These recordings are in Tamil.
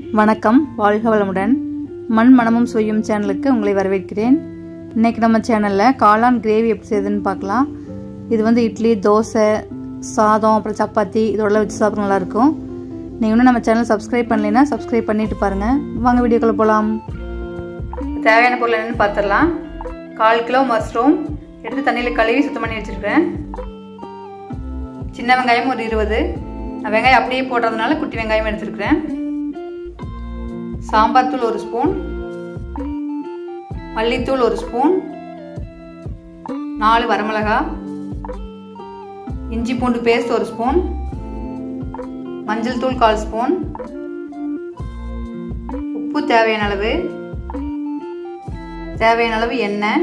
வணக்கம் வாழ்க வளமுடன் மண் மனமும் சுவையும் சேனலுக்கு உங்களை வரவேற்கிறேன் இன்னைக்கு நம்ம சேனலில் காளான் கிரேவி எப்படி செய்யுதுன்னு பார்க்கலாம் இது வந்து இட்லி தோசை சாதம் அப்புறம் சப்பாத்தி இதோட வச்சு சாப்பிட நல்லாயிருக்கும் நீங்கள் இன்னும் நம்ம சேனல் சப்ஸ்கிரைப் பண்ணலைன்னா சப்ஸ்கிரைப் பண்ணிட்டு பாருங்கள் வாங்க வீடியோக்குள்ளே போகலாம் தேவையான பொருள் என்னென்னு பார்த்துடலாம் கால் கிலோ மஷ்ரூம் எடுத்து தண்ணியில் கழுவி சுத்தம் பண்ணி வச்சுருக்கேன் சின்ன வெங்காயம் ஒரு இருபது நான் வெங்காயம் அப்படியே போடுறதுனால குட்டி வெங்காயம் எடுத்துருக்கிறேன் சாம்பார் தூள் ஒரு ஸ்பூன் மல்லித்தூள் ஒரு ஸ்பூன் நாலு வரமிளகா இஞ்சி பூண்டு பேஸ்ட் ஒரு ஸ்பூன் மஞ்சள் தூள் கால் ஸ்பூன் உப்பு தேவையான அளவு தேவையான அளவு எண்ணெய்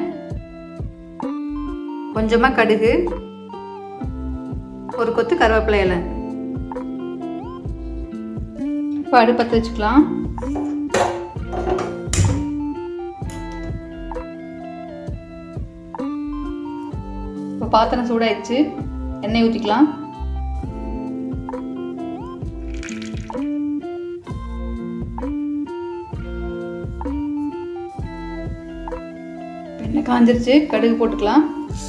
கொஞ்சமாக கடுகு ஒரு கொத்து கருவேப்பிலை இலை இப்போ அடுப்பத்தை வச்சுக்கலாம் இப்போ பாத்திரம் சூடாயிடுச்சு எண்ணெய் ஊற்றிக்கலாம் எண்ணெய் காஞ்சிருச்சு கடுகு போட்டுக்கலாம்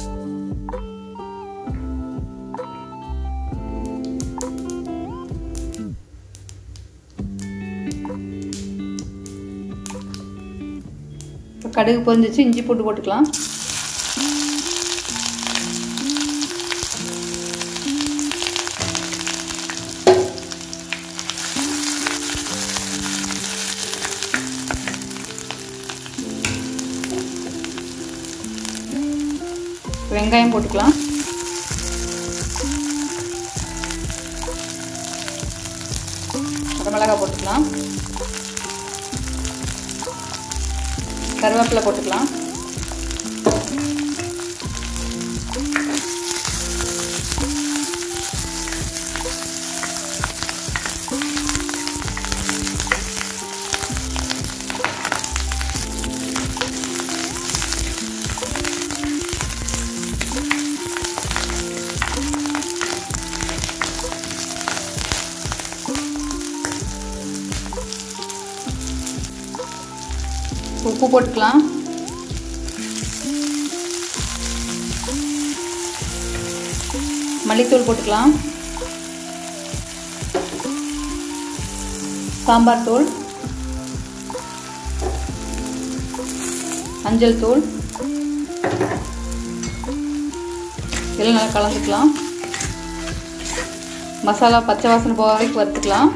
இப்போ கடுகு பொரிஞ்சிச்சு இஞ்சி போட்டு போட்டுக்கலாம் வெங்காயம் போட்டுக்கலாம் மிளகாய் போட்டுக்கலாம் கருவேப்பிலை போட்டுக்கலாம் உப்பு போட்டுக்கலாம் மல்லித்தூள் போட்டுக்கலாம் சாம்பார் தூள் மஞ்சள் தூள் இதெல்லாம் நல்லா கலந்துக்கலாம் மசாலா பச்சை வாசனை போக வரைக்கும் வறுத்துக்கலாம்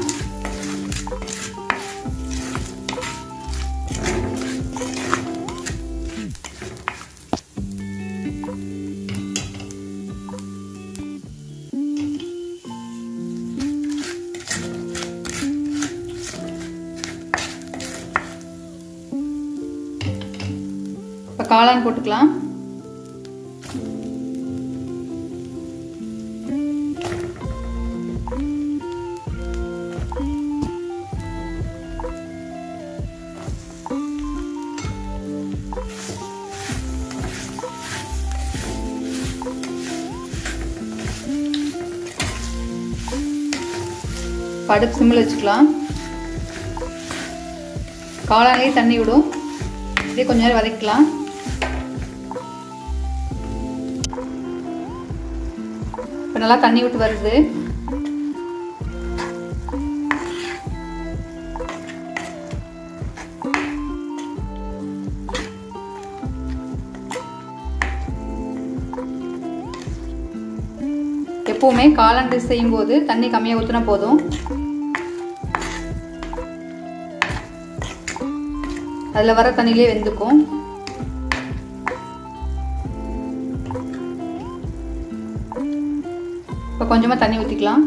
இப்போ காளான் போட்டுக்கலாம் அடுப்பு சிம்மில் வச்சுக்கலாம் காளான்லேயே தண்ணி விடும் இதே கொஞ்ச நேரம் வதக்கலாம் இப்போ நல்லா தண்ணி விட்டு வருது எப்பவுமே காளான் டிஷ் செய்யும்போது தண்ணி கம்மியாக ஊற்றினா போதும் அதில் வர தண்ணியிலே வெந்துக்கும் இப்போ கொஞ்சமாக தண்ணி ஊற்றிக்கலாம்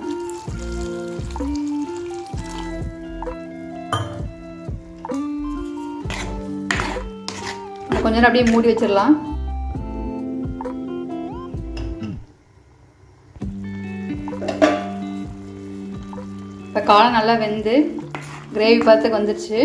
கொஞ்ச நேரம் அப்படியே மூடி வச்சிடலாம் இப்போ காலம் நல்லா வெந்து கிரேவி பார்த்துக்கு வந்துடுச்சு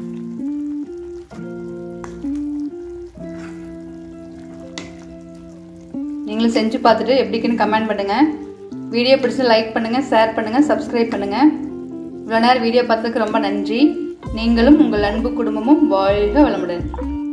நீங்களும் செஞ்சு பார்த்துட்டு எப்படிக்குன்னு கமெண்ட் பண்ணுங்கள் வீடியோ பிடிச்சி லைக் பண்ணுங்கள் ஷேர் பண்ணுங்கள் சப்ஸ்கிரைப் பண்ணுங்கள் இவ்வளோ நேரம் வீடியோ பார்த்ததுக்கு ரொம்ப நன்றி நீங்களும் உங்கள் அன்பு குடும்பமும் வாழ்க வளமுடன்